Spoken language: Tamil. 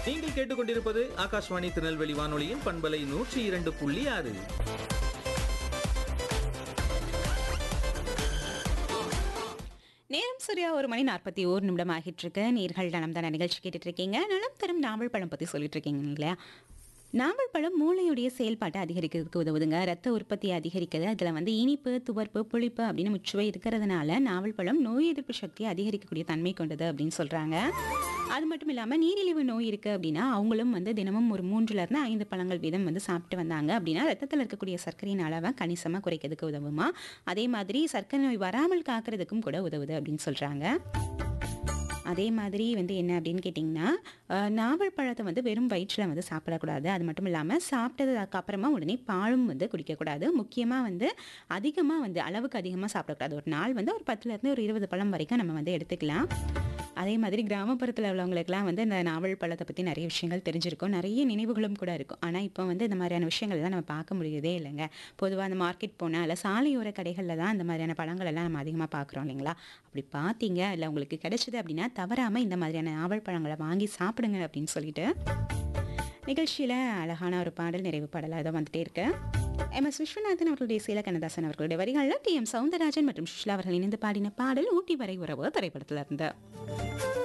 நீங்கள் கேட்டுக்கொண்டிருப்பது ஆகாஷ்வாணி திருநெல்வேலி வானொலியின் பண்பலை நூற்றி இரண்டு புள்ளி ஆறு நேரம் சரியா ஒரு மணி நாற்பத்தி ஓரு நிமிடம் ஆகிட்டு இருக்கு நீர்கள் நலம் தான நிகழ்ச்சி கேட்டுட்டு இருக்கீங்க நலம் தரும் நாவல் பழம் பற்றி சொல்லிட்டு இருக்கீங்க இல்லையா நாவல் பழம் மூளையுடைய செயல்பாட்டை அதிகரிக்கிறதுக்கு உதவுதுங்க ரத்த உற்பத்தியை அதிகரிக்குது அதில் வந்து இனிப்பு துவர்ப்பு புளிப்பு அப்படின்னு முச்சுவை இருக்கிறதுனால நாவல் பழம் நோய் எதிர்ப்பு சக்தியை அதிகரிக்கக்கூடிய தன்மை கொண்டது அப்படின்னு சொல்கிறாங்க அது மட்டும் இல்லாமல் நீரிழிவு நோய் இருக்குது அப்படின்னா அவங்களும் வந்து தினமும் ஒரு மூன்றுலேருந்து ஐந்து பழங்கள் வீதம் வந்து சாப்பிட்டு வந்தாங்க அப்படின்னா ரத்தத்தில் இருக்கக்கூடிய சர்க்கரையின் அளவை கணிசமாக குறைக்கிறதுக்கு உதவுமா அதே மாதிரி சர்க்கரை நோய் வராமல் காக்கிறதுக்கும் கூட உதவுது அப்படின்னு சொல்கிறாங்க அதே மாதிரி வந்து என்ன அப்படின்னு கேட்டிங்கன்னா அஹ், நாவல் பழத்தை வந்து வெறும் வயிற்றில் வந்து சாப்பிடக்கூடாது அது மட்டும் இல்லாமல் சாப்பிட்டதுக்கு அப்புறமா உடனே பாலும் வந்து குடிக்கக்கூடாது முக்கியமாக வந்து அதிகமாக வந்து அளவுக்கு அதிகமாக சாப்பிடக்கூடாது ஒரு நாள் வந்து ஒரு பத்துலேருந்து ஒரு இருபது பழம் வரைக்கும் நம்ம வந்து எடுத்துக்கலாம் அதே மாதிரி கிராமப்புறத்தில் உள்ளவங்களுக்குலாம் வந்து இந்த நாவல் பழத்தை பற்றி நிறைய விஷயங்கள் தெரிஞ்சிருக்கும் நிறைய நினைவுகளும் கூட இருக்கும் ஆனால் இப்போ வந்து இந்த மாதிரியான விஷயங்கள்லாம் நம்ம பார்க்க முடியறதே இல்லைங்க பொதுவாக அந்த மார்க்கெட் போனால் இல்லை சாலையோர கடைகளில் தான் இந்த மாதிரியான பழங்கள் எல்லாம் நம்ம அதிகமாக பார்க்குறோம் இல்லைங்களா அப்படி பார்த்தீங்க இல்லை உங்களுக்கு கிடைச்சது அப்படின்னா தவறாமல் இந்த மாதிரியான நாவல் பழங்களை வாங்கி சாப்பிடுங்க அப்படின்னு சொல்லிட்டு நிகழ்ச்சியில் அழகான ஒரு பாடல் நிறைவு பாடலாக தான் வந்துட்டே இருக்கு எம் எஸ் விஸ்வநாதன் அவர்களுடைய சீல கண்ணதாசன் அவர்களுடைய வரிகளில் டி எம் சவுந்தரராஜன் மற்றும் சுஷ்லா அவர்கள் இணைந்து பாடின பாடல் ஊட்டி வரை உறவு திரைப்படத்தில் இருந்து